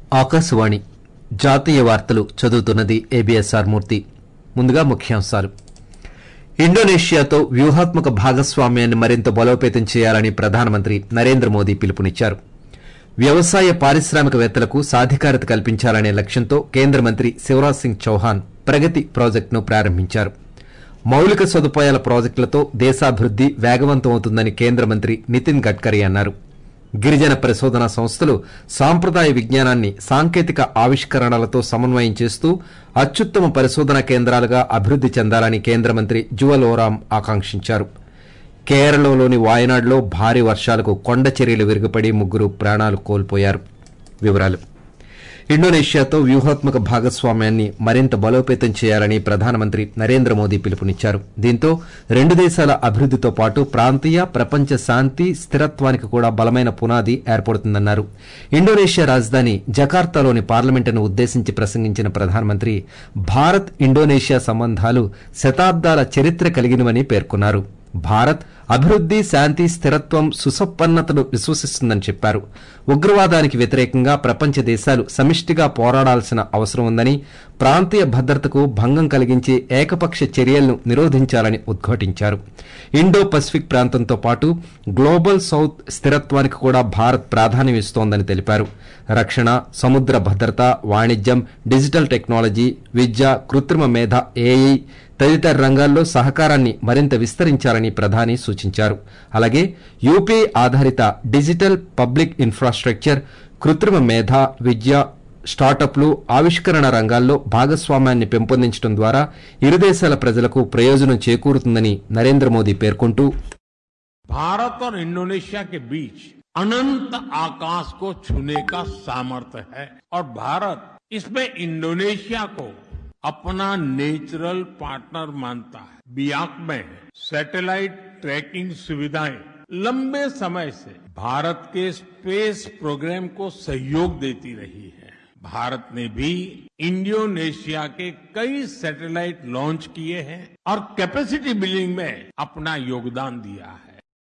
ఆకాశవాణి జాతీయ వార్తలు చదువుతున్నది ఏబిఎస్ఆర్ మూర్తి ముందుగా ముఖ్యాంశాలు ఇండోనేషియాతో వ్యూహాత్మక భాగస్వామ్యాన్ని మరింత బలోపేతం చేయాలని ప్రధానమంత్రి నరేంద్ర మోదీ పిలుపునిచ్చారు వ్యవసాయ పారిశ్రామికవేత్తలకు సాధికారత కల్పించాలనే లక్ష్యంతో కేంద్ర మంత్రి శివరాజ్ సింగ్ చౌహాన్ ప్రగతి ప్రాజెక్టును ప్రారంభించారు మౌలిక సదుపాయాల ప్రాజెక్టులతో దేశాభివృద్ది వేగవంతమవుతుందని కేంద్ర మంత్రి నితిన్ గడ్కరీ అన్నారు గిరిజన పరిశోధనా సంస్థలు సాంప్రదాయ విజ్ఞానాన్ని సాంకేతిక ఆవిష్కరణలతో సమన్వయం చేస్తూ అత్యుత్తమ పరిశోధనా కేంద్రాలుగా అభివృద్ది చెందాలని కేంద్ర మంత్రి జువల్ ఓరాం ఆకాంక్షించారు కేరళలోని వాయనాడులో భారీ వర్షాలకు కొండ చర్యలు విరుగుపడి ముగ్గురు ప్రాణాలు కోల్పోయారు వివరాలు ఇండోనేషియాతో వ్యూహాత్మక భాగస్వామ్యాన్ని మరింత బలోపేతం చేయాలని ప్రధానమంత్రి నరేంద్ర మోదీ పిలుపునిచ్చారు దీంతో రెండు దేశాల అభివృద్దితో పాటు ప్రాంతీయ ప్రపంచ శాంతి స్థిరత్వానికి కూడా బలమైన పునాది ఏర్పడుతుందన్నారు ఇండోనేషియా రాజధాని జకార్తాలోని పార్లమెంటును ఉద్దేశించి ప్రసంగించిన ప్రధానమంత్రి భారత్ ఇండోనేషియా సంబంధాలు శతాబ్దాల చరిత్ర కలిగినవని పేర్కొన్నారు భారత్ అభివృద్ది శాంతి స్థిరత్వం సుసంపన్నతను విశ్వసిస్తుందని చెప్పారు ఉగ్రవాదానికి వ్యతిరేకంగా ప్రపంచ దేశాలు సమిష్టిగా పోరాడాల్సిన అవసరం ఉందని ప్రాంతీయ భద్రతకు భంగం కలిగించే ఏకపక్ష చర్యలను నిరోధించాలని ఉద్ఘాటించారు ఇండో పసిఫిక్ ప్రాంతంతో పాటు గ్లోబల్ సౌత్ స్థిరత్వానికి కూడా భారత్ ప్రాధాన్యం ఇస్తోందని తెలిపారు రక్షణ సముద్ర భద్రత వాణిజ్యం డిజిటల్ టెక్నాలజీ విద్య కృత్రిమ మేధ ఏఐ తదితర రంగాల్లో సహకారాన్ని మరింత విస్తరించాలని ప్రధాని సూచించారు అలాగే యూపీఐ ఆధారిత డిజిటల్ పబ్లిక్ ఇన్ఫ్రాస్ట్రక్చర్ కృత్రిమ మేధ విద్య స్టార్టప్లు ఆవిష్కరణ రంగాల్లో భాగస్వామ్యాన్ని పెంపొందించడం ద్వారా ఇరు దేశాల ప్రజలకు ప్రయోజనం చేకూరుతుందని నరేంద్ర మోదీ పేర్కొంటూ भारत और इंडोनेशिया के बीच अनंत आकाश को छूने का सामर्थ्य है और भारत इसमें इंडोनेशिया को अपना नेचुरल पार्टनर मानता है बियाक में सैटेलाइट ट्रैकिंग सुविधाएं लंबे समय से भारत के स्पेस प्रोग्राम को सहयोग देती रही है भारत ने भी इंडोनेशिया के कई सैटेलाइट लॉन्च किए हैं और कैपेसिटी बिल्डिंग में अपना योगदान दिया है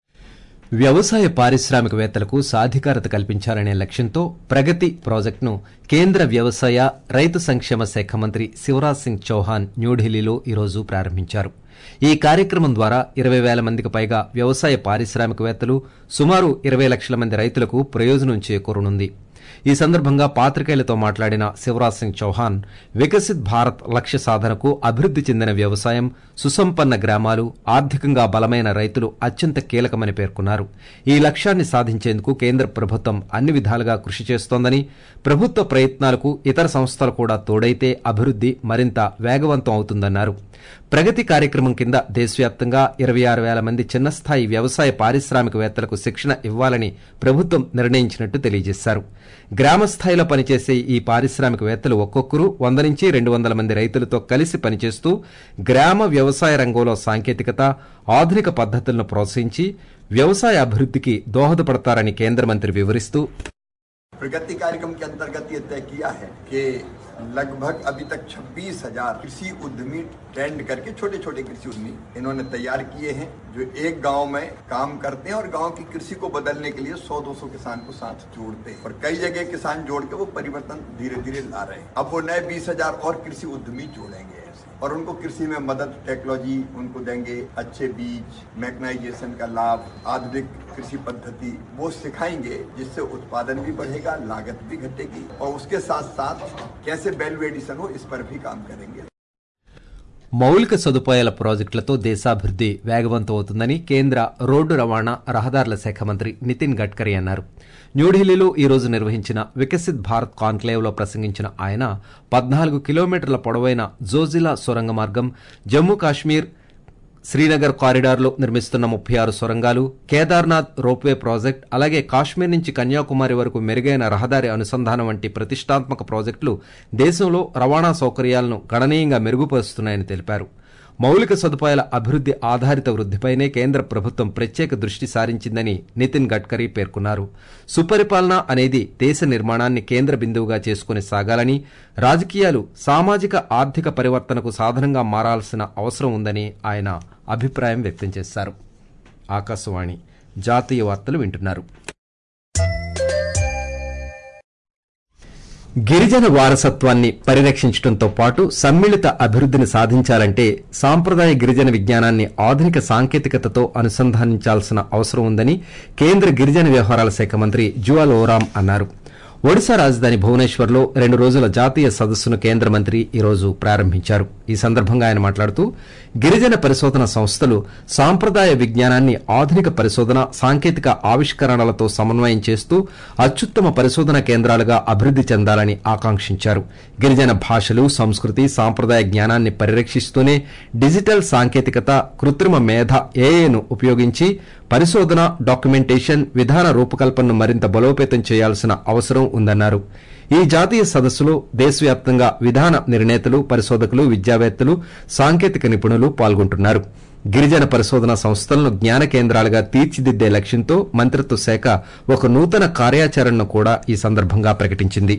వ్యవసాయ పారిశ్రామికవేత్తలకు సాధికారత కల్పించాలనే లక్ష్యంతో ప్రగతి ప్రాజెక్టును కేంద్ర వ్యవసాయ రైతు సంక్షేమ శాఖ మంత్రి శివరాజ్ సింగ్ చౌహాన్ న్యూఢిల్లీలో ఈరోజు ప్రారంభించారు ఈ కార్యక్రమం ద్వారా ఇరవై వేల మందికి పైగా వ్యవసాయ పారిశ్రామికవేత్తలు సుమారు ఇరవై లక్షల మంది రైతులకు ప్రయోజనం చేకూరనుంది ఈ సందర్భంగా పాత్రికేయులతో మాట్లాడిన శివరాజ్ సింగ్ చౌహాన్ వికసిత్ భారత్ లక్ష్య సాధనకు అభివృద్ది చెందిన వ్యవసాయం సుసంపన్న గ్రామాలు ఆర్థికంగా బలమైన రైతులు అత్యంత కీలకమని పేర్కొన్నారు ఈ లక్ష్యాన్ని సాధించేందుకు కేంద్ర ప్రభుత్వం అన్ని విధాలుగా కృషి చేస్తోందని ప్రభుత్వ ప్రయత్నాలకు ఇతర సంస్థలు కూడా తోడైతే అభివృద్ది మరింత వేగవంతం అవుతుందన్నారు ప్రగతి కార్యక్రమం కింద దేశవ్యాప్తంగా ఇరవై ఆరు వేల మంది చిన్నస్థాయి వ్యవసాయ పారిశ్రామికవేత్తలకు శిక్షణ ఇవ్వాలని ప్రభుత్వం నిర్ణయించినట్టు తెలియజేశారు గ్రామ స్థాయిలో పనిచేసే ఈ పారిశ్రామికవేత్తలు ఒక్కొక్కరు వంద నుంచి రెండు వందల మంది రైతులతో కలిసి పనిచేస్తూ గ్రామ వ్యవసాయ రంగంలో సాంకేతికత ఆధునిక పద్దతులను ప్రోత్సహించి వ్యవసాయ అభివృద్దికి దోహదపడతారని కేంద్ర మంత్రి వివరిస్తూ प्रगति कार्यक्रम के अंतर्गत ये तय किया है कि लगभग अभी तक छब्बीस हजार कृषि उद्यमी ट्रेंड करके छोटे छोटे कृषि उद्यमी इन्होंने तैयार किए हैं जो एक गांव में काम करते हैं और गांव की कृषि को बदलने के लिए 100-200 किसान को साथ जोड़ते हैं और कई जगह किसान जोड़ के वो परिवर्तन धीरे धीरे ला रहे हैं अब वो नए बीस हजार और कृषि उद्यमी जोड़ेंगे ऐसे और उनको कृषि में मदद टेक्नोलॉजी उनको देंगे अच्छे बीज मैकनाइजेशन का लाभ आधुनिक कृषि पद्धति वो सिखाएंगे जिससे उत्पादन भी बढ़ेगा लागत भी घटेगी और उसके साथ साथ कैसे वैल्यू एडिशन हो इस पर भी काम करेंगे మౌలిక సదుపాయాల ప్రాజెక్టులతో దేశాభివృద్ది వేగవంతం అవుతుందని కేంద్ర రోడ్డు రవాణా రహదారుల శాఖ మంత్రి నితిన్ గడ్కరీ అన్నారు న్యూఢిల్లీలో ఈ రోజు నిర్వహించిన వికసిత్ భారత్ కాన్క్లేవ్లో ప్రసంగించిన ఆయన పద్నాలుగు కిలోమీటర్ల పొడవైన జోజిలా సొరంగ మార్గం జమ్మూ కాశ్మీర్ శ్రీనగర్ కారిడార్లో నిర్మిస్తున్న ముప్పై ఆరు సొరంగాలు కేదార్నాథ్ రోప్వే ప్రాజెక్ట్ అలాగే కాశ్మీర్ నుంచి కన్యాకుమారి వరకు మెరుగైన రహదారి అనుసంధానం వంటి ప్రతిష్టాత్మక ప్రాజెక్టులు దేశంలో రవాణా సౌకర్యాలను గణనీయంగా మెరుగుపరుస్తున్నాయని తెలిపారు మౌలిక సదుపాయాల అభివృద్ది ఆధారిత వృద్దిపైనే కేంద్ర ప్రభుత్వం ప్రత్యేక దృష్టి సారించిందని నితిన్ గడ్కరీ పేర్కొన్నారు సుపరిపాలన అనేది దేశ నిర్మాణాన్ని కేంద్ర బిందువుగా చేసుకుని సాగాలని రాజకీయాలు సామాజిక ఆర్థిక పరివర్తనకు సాధనంగా మారాల్సిన అవసరం ఉందని ఆయన అభిప్రాయం వ్యక్తం చేశారు ఆకాశవాణి జాతీయ వార్తలు వింటున్నారు గిరిజన వారసత్వాన్ని పరిరక్షించడంతో పాటు సమ్మిళిత అభివృద్ధిని సాధించాలంటే సాంప్రదాయ గిరిజన విజ్ఞానాన్ని ఆధునిక సాంకేతికతతో అనుసంధానించాల్సిన అవసరం ఉందని కేంద్ర గిరిజన వ్యవహారాల శాఖ మంత్రి జువాల్ ఓరాం అన్నారు ఒడిశా రాజధాని భువనేశ్వర్లో రెండు రోజుల జాతీయ సదస్సును కేంద్ర మంత్రి ఈ రోజు ప్రారంభించారు ఈ సందర్భంగా ఆయన మాట్లాడుతూ గిరిజన పరిశోధన సంస్థలు సాంప్రదాయ విజ్ఞానాన్ని ఆధునిక పరిశోధన సాంకేతిక ఆవిష్కరణలతో సమన్వయం చేస్తూ అత్యుత్తమ పరిశోధన కేంద్రాలుగా అభివృద్ది చెందాలని ఆకాంక్షించారు గిరిజన భాషలు సంస్కృతి సాంప్రదాయ జ్ఞానాన్ని పరిరక్షిస్తూనే డిజిటల్ సాంకేతికత కృత్రిమ మేధ ఏఏను ఉపయోగించి పరిశోధన డాక్యుమెంటేషన్ విధాన రూపకల్పనను మరింత బలోపేతం చేయాల్సిన అవసరం ఉందన్నారు ఈ జాతీయ సదస్సులో దేశవ్యాప్తంగా విధాన నిర్ణేతలు పరిశోధకులు విద్యావేత్తలు సాంకేతిక నిపుణులు పాల్గొంటున్నారు గిరిజన పరిశోధన సంస్థలను జ్ఞాన కేంద్రాలుగా తీర్చిదిద్దే లక్ష్యంతో మంత్రిత్వ శాఖ ఒక నూతన కార్యాచరణను కూడా ఈ సందర్భంగా ప్రకటించింది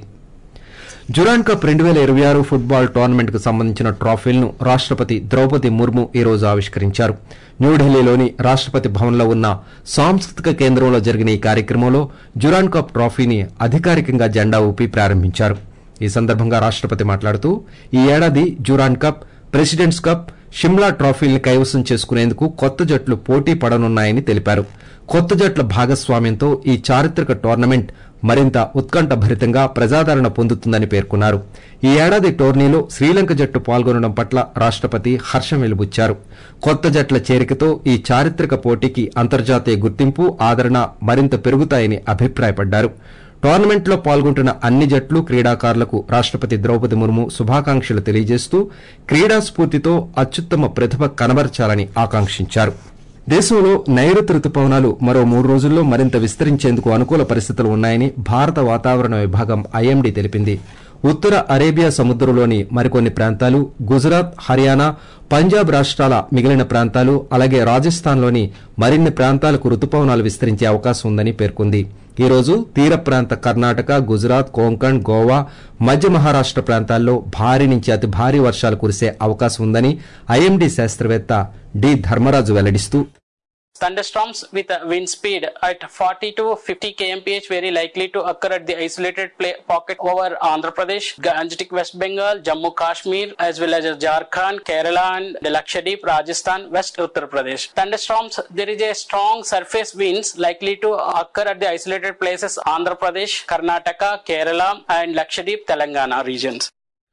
జురాన్ కప్ రెండు వేల ఇరవై ఆరు ఫుట్బాల్ టోర్నమెంట్ కు సంబంధించిన ట్రాఫీలను రాష్టపతి ద్రౌపది ముర్ము ఈ రోజు ఆవిష్కరించారు న్యూఢిల్లీలోని రాష్టపతి భవన్లో ఉన్న సాంస్కృతిక కేంద్రంలో జరిగిన ఈ కార్యక్రమంలో జురాన్ కప్ ట్రాఫీని అధికారికంగా జెండా ఊపి ప్రారంభించారు ఈ సందర్భంగా రాష్టపతి మాట్లాడుతూ ఈ ఏడాది Durand cup president's cup Shimla ట్రాఫీల్ని కైవసం చేసుకునేందుకు కొత్త జట్లు పోటీ పడనున్నాయని తెలిపారు కొత్త జట్ల భాగస్వామ్యంతో ఈ చారిత్రక టోర్నమెంట్ మరింత ఉత్కంఠభరితంగా ప్రజాదరణ పొందుతుందని పేర్కొన్నారు ఈ ఏడాది టోర్నీలో శ్రీలంక జట్టు పాల్గొనడం పట్ల రాష్టపతి హర్షం వెలుబుచ్చారు కొత్త జట్ల చేరికతో ఈ చారిత్రక పోటీకి అంతర్జాతీయ గుర్తింపు ఆదరణ మరింత పెరుగుతాయని అభిప్రాయపడ్డారు టోర్నమెంట్లో పాల్గొంటున్న అన్ని జట్లు క్రీడాకారులకు రాష్టపతి ద్రౌపది ముర్ము శుభాకాంక్షలు తెలియజేస్తూ క్రీడా స్ఫూర్తితో అత్యుత్తమ ప్రతిభ కనబరచాలని ఆకాంక్షించారు దేశంలో నైరుతి రుతుపవనాలు మరో మూడు రోజుల్లో మరింత విస్తరించేందుకు అనుకూల పరిస్థితులు ఉన్నాయని భారత వాతావరణ విభాగం ఐఎండీ తెలిపింది ఉత్తర అరేబియా సముద్రంలోని మరికొన్ని ప్రాంతాలు గుజరాత్ హర్యానా పంజాబ్ రాష్ట్రాల మిగిలిన ప్రాంతాలు అలాగే రాజస్థాన్లోని మరిన్ని ప్రాంతాలకు రుతుపవనాలు విస్తరించే అవకాశం ఉందని పేర్కొంది ఈ రోజు తీర ప్రాంత కర్ణాటక గుజరాత్ కోంకణ్ గోవా మధ్య మహారాష్ట ప్రాంతాల్లో భారీ నుంచి అతి భారీ వర్షాలు కురిసే అవకాశం ఉందని ఐఎండీ శాస్త్రవేత్త డి ధర్మరాజు వెల్లడిస్తూ Thunderstorms with a wind speed at 40 to 50 kmph very likely to occur at the isolated play pocket over Andhra Pradesh, Gangetic West Bengal, Jammu Kashmir, as well as Jharkhand, Kerala and Lakshadweep, Rajasthan, West Uttar Pradesh. Thunderstorms, there is a strong surface winds likely to occur at the isolated places Andhra Pradesh, Karnataka, Kerala and Lakshadweep, Telangana regions.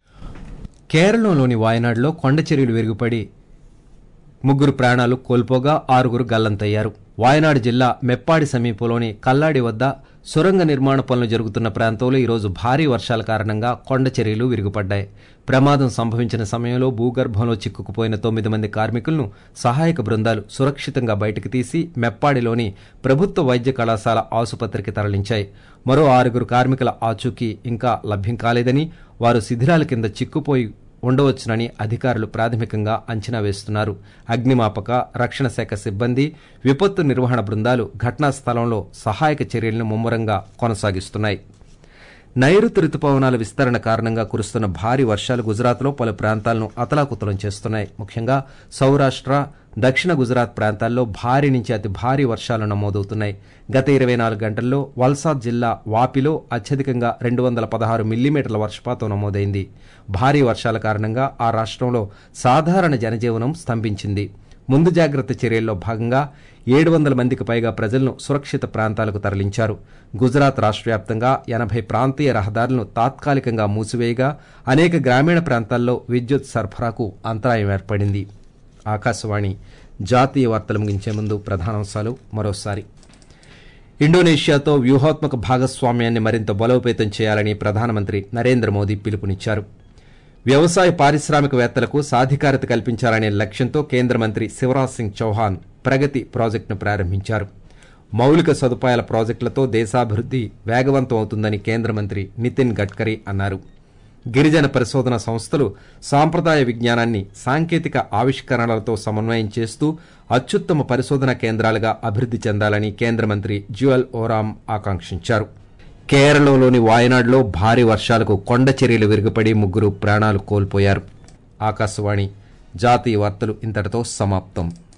కేరళలోని వాయనాడులో కొండ చర్యలు విరుగుపడి ముగ్గురు ప్రాణాలు కోల్పోగా ఆరుగురు గల్లంతయ్యారు వాయనాడు జిల్లా మెప్పాడి సమీపంలోని కల్లాడి వద్ద సొరంగ నిర్మాణ పనులు జరుగుతున్న ప్రాంతంలో ఈరోజు భారీ వర్షాల కారణంగా కొండ చర్యలు విరుగుపడ్డాయి ప్రమాదం సంభవించిన సమయంలో భూగర్భంలో చిక్కుకుపోయిన తొమ్మిది మంది కార్మికులను సహాయక బృందాలు సురక్షితంగా బయటకు తీసి మెప్పాడిలోని ప్రభుత్వ వైద్య కళాశాల ఆసుపత్రికి తరలించాయి మరో ఆరుగురు కార్మికుల ఆచూకీ ఇంకా లభ్యం కాలేదని వారు శిథిరాల కింద చిక్కుపోయి ఉండవచ్చునని అధికారులు ప్రాథమికంగా అంచనా వేస్తున్నారు అగ్నిమాపక రక్షణ శాఖ సిబ్బంది విపత్తు నిర్వహణ బృందాలు ఘటనా స్థలంలో సహాయక చర్యలను ముమ్మరంగా కొనసాగిస్తున్నాయి నైరుతి రుతుపవనాల విస్తరణ కారణంగా కురుస్తున్న భారీ వర్షాలు గుజరాత్లో పలు ప్రాంతాలను అతలాకుతలం చేస్తున్నాయి ముఖ్యంగా సౌరాష్ట్ర దక్షిణ గుజరాత్ ప్రాంతాల్లో భారీ నుంచి అతి భారీ వర్షాలు నమోదవుతున్నాయి గత ఇరవై నాలుగు గంటల్లో వల్సాద్ జిల్లా వాపిలో అత్యధికంగా రెండు వందల పదహారు మిల్లీమీటర్ల వర్షపాతం నమోదైంది భారీ వర్షాల కారణంగా ఆ రాష్ట్రంలో సాధారణ జనజీవనం స్తంభించింది ముందు జాగ్రత్త చర్యల్లో భాగంగా ఏడు వందల మందికి పైగా ప్రజలను సురక్షిత ప్రాంతాలకు తరలించారు గుజరాత్ రాష్ట్ర వ్యాప్తంగా ఎనభై ప్రాంతీయ రహదారులను తాత్కాలికంగా మూసివేయగా అనేక గ్రామీణ ప్రాంతాల్లో విద్యుత్ సరఫరాకు అంతరాయం ఏర్పడింది ఆకాశవాణి జాతీయ వార్తలు ముగించే ముందు ప్రధానాంశాలు మరోసారి ఇండోనేషియాతో వ్యూహాత్మక భాగస్వామ్యాన్ని మరింత బలోపేతం చేయాలని ప్రధానమంత్రి నరేంద్ర మోదీ పిలుపునిచ్చారు వ్యవసాయ పారిశ్రామికవేత్తలకు సాధికారత కల్పించాలనే లక్ష్యంతో కేంద్ర మంత్రి శివరాజ్ సింగ్ చౌహాన్ ప్రగతి ప్రాజెక్టును ప్రారంభించారు మౌలిక సదుపాయాల ప్రాజెక్టులతో దేశాభివృద్ది వేగవంతం అవుతుందని కేంద్ర మంత్రి నితిన్ గడ్కరీ అన్నారు గిరిజన పరిశోధన సంస్థలు సాంప్రదాయ విజ్ఞానాన్ని సాంకేతిక ఆవిష్కరణలతో సమన్వయం చేస్తూ అత్యుత్తమ పరిశోధన కేంద్రాలుగా అభివృద్ది చెందాలని కేంద్ర మంత్రి జ్యువల్ ఓరాం ఆకాంక్షించారు కేరళలోని వాయనాడులో భారీ వర్షాలకు కొండ చర్యలు విరుగుపడి ముగ్గురు ప్రాణాలు కోల్పోయారు ఆకాశవాణి జాతీయ వార్తలు ఇంతటితో సమాప్తం